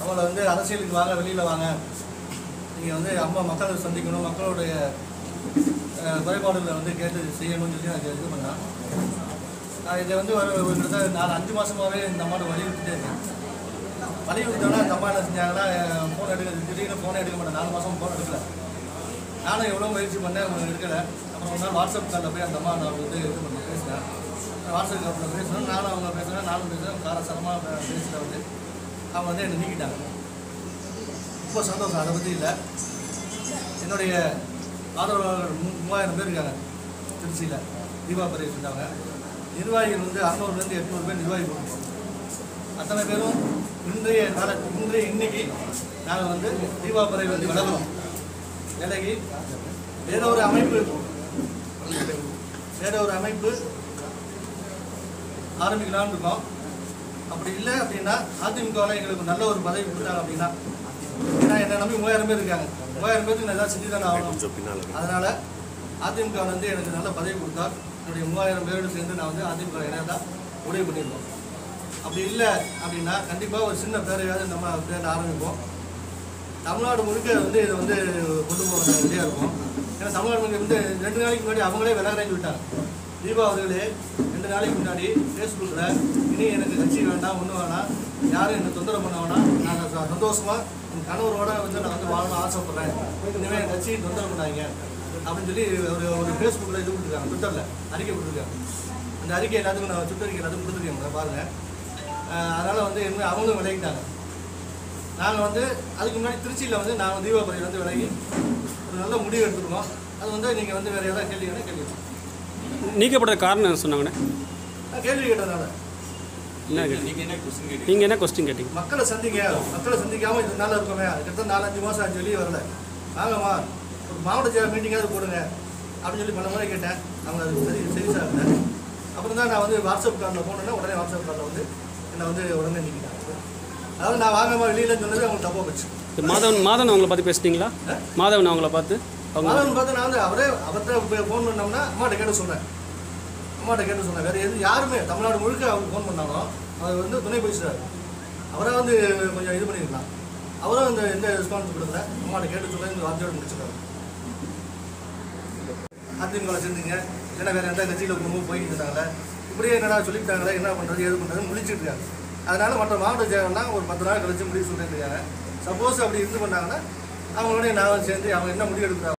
அவங்கள வந்து அரசியலுக்கு வாங்க வெளியில் வாங்க நீங்கள் வந்து அம்மா மக்களை சந்திக்கணும் மக்களுடைய அஹ், குறைபாடுகளை வந்து கேட்டு செய்யணும்னு சொல்லி நான் இது பண்ணேன் நான் இதை வந்து ஒரு ஒரு கிட்டத்தட்ட நாலு அஞ்சு மாதமாகவே இந்த அம்மாட்ட வலியுறுத்திட்டே இருக்கேன் வலியுறுத்தோன்னா அந்த அம்மா என்ன செஞ்சாங்கன்னா ஃபோன் எடுக்க திடீர்னு ஃபோனே எடுக்க மாட்டேன் நாலு மாதம் ஃபோன் எடுக்கல நானும் எவ்வளோ முயற்சி பண்ணேன் அவங்க எடுக்கலை அப்புறம் ஒரு நாள் வாட்ஸ்அப் காலில் போய் அந்த அம்மா நான் வந்து இது பண்ணி பேசினேன் வாட்ஸ்அப் காலில் பேசினேன் நானும் அவங்க பேசுகிறேன் நானும் பேசுகிறேன் காரசரமாக பேசியில் வந்து அவங்க வந்து என்னை நீக்கிட்டாங்க ரொம்ப சந்தோஷம் அதை பற்றி இல்லை என்னுடைய ஆதரவாளர்கள் மூ மூவாயிரம் பேர் இருக்காங்க திருச்சியில் தீபாவளி செஞ்சாங்க நிர்வாகிகள் வந்து அறநூறுலேருந்து எட்நூறு பேர் நிர்வாகி போட்டுருக்கோம் அத்தனை பேரும் இன்றைய கால இன்றைய இன்னைக்கு நாங்கள் வந்து தீபாவளி வந்து விலகிறோம் விலகி வேற ஒரு அமைப்பு வேற ஒரு அமைப்பு ஆரம்பிக்கலாம்னு இருக்கோம் அப்படி இல்லை அப்படின்னா அதிமுகவில் எங்களுக்கு நல்ல ஒரு பதவி கொடுத்தாங்க அப்படின்னா ஏன்னா என்னை நம்பி மூவாயிரம் பேர் இருக்காங்க மூவாயிரம் பேருக்கு நான் ஏதாவது செஞ்சு தானே ஆகணும் அதனால அதிமுக வந்து எனக்கு நல்ல பதவி கொடுத்தா என்னுடைய மூவாயிரம் பேரோடு சேர்ந்து நான் வந்து அதிமுக இணையதா முடிவு பண்ணியிருக்கோம் அப்படி இல்லை அப்படின்னா கண்டிப்பாக ஒரு சின்ன பேரையாவது நம்ம பேர் ஆரம்பிப்போம் தமிழ்நாடு முழுக்க வந்து இதை வந்து கொண்டு போக ரெடியாக இருக்கும் ஏன்னா தமிழ்நாடு முழுக்க வந்து ரெண்டு நாளைக்கு முன்னாடி அவங்களே விலகிறேன்னு விட்டாங்க தீபா அவர்களே ரெண்டு நாளைக்கு முன்னாடி ஃபேஸ்புக்கில் இனி எனக்கு கட்சி வேண்டாம் ஒன்றும் வேணாம் யாரும் என்னை தொந்தரவு பண்ண வேணாம் நான் ச- சந்தோஷமா என் கணவரோட வந்து நான் வந்து வாழணும்னு ஆசைப்பட்றேன் இனிமேல் என் கட்சியை தொந்தரவு பண்ணாங்க அப்படின்னு சொல்லி ஒரு ஒரு ஃபேஸ்புக்கில் இது கொடுத்துருக்காங்க ட்விட்டரில் அறிக்கை கொடுத்துருக்காங்க அந்த அறிக்கை எல்லாத்துக்கும் நான் ட்விட்டருக்கு எல்லாத்துக்கும் கொடுத்துருக்கேன் பாருங்கள் அதனால் வந்து என்ன அவங்களும் விலகிட்டாங்க நாங்கள் வந்து அதுக்கு முன்னாடி திருச்சியில் வந்து நாங்கள் தீபாவளி வந்து விலகி ஒரு நல்ல முடிவு எடுத்துருக்கோம் அது வந்து நீங்கள் வந்து வேறு ஏதாவது கேள்வி கேட்டால் கேள்வி கேட்கலாம். நீக்கப்பட்ட காரணம் என்ன சொன்னாங்கண்ணே நான் கேள்வி கேட்டதுனால என்ன கேட்டீங்க நீங்கள் என்ன கொஸ்டின் கேட்டீங்க மக்களை சந்திங்க மக்களை சந்திக்காமல் இது நாள் இருக்கோமே கிட்டத்தட்ட நாலஞ்சு மாதம் அஞ்சு வெளியே வரல வாங்கம்மா ஒரு மாவட்ட செயலர் மீட்டிங்காவது போடுங்க அப்படின்னு சொல்லி பல முறை கேட்டேன் அவங்க அது சரி சரி சார் அப்புறம் தான் நான் வந்து வாட்ஸ்அப் காலில் போனேன்னா உடனே வாட்ஸ்அப் காலில் வந்து என்னை வந்து உடனே நீக்கிட்டாங்க அதாவது நான் வாங்கம்மா வெளியில் சொன்னது அவங்களுக்கு தப்பாக போச்சு இது மாதவன் மாதவன் அவங்கள பார்த்து பேசிட்டீங்களா மாதவன் அவங்கள பார்த்து அவங்க மாதவன் பார்த்து நான் வந்து அவரே அவர்கிட்ட ஃபோன் பண்ணோம்னா அம்மாட்ட கேட்டு சொன்னேன் அம்மாட்ட கேட்டு சொன்னேன் வேறு எது யாருமே தமிழ்நாடு முழுக்க அவங்க ஃபோன் பண்ணாலும் அவர் வந்து துணை பேசுகிறார் அவரை வந்து கொஞ்சம் இது பண்ணியிருக்கலாம் அவரும் அந்த எந்த ரெஸ்பான்ஸ் கொடுக்கல அம்மாட்ட கேட்டு சொல்ல இந்த வார்த்தையோடு முடிச்சிருக்காரு அதிமுக சேர்ந்துங்க ஏன்னா வேறு எந்த கட்சியில் குடும்பம் போய்கிட்டு இருக்காங்க இப்படியே என்னடா சொல்லிட்டாங்களே என்ன பண்ணுறது ஏது பண்ணுறதுன்னு முடிச்சிட்டு இருக்காங்க அதனால மற்ற மாவட்ட செயலர்லாம் ஒரு பத்து நாள் கழிச்சு முடிவு சொல்லிட்டு இருக்காங்க சப்போஸ் அப்படி இது பண்ணாங்கன்னா அவங்களோட நான் சேர்ந்து அவங்க என்ன முடிவு எடுக்கிறாங்க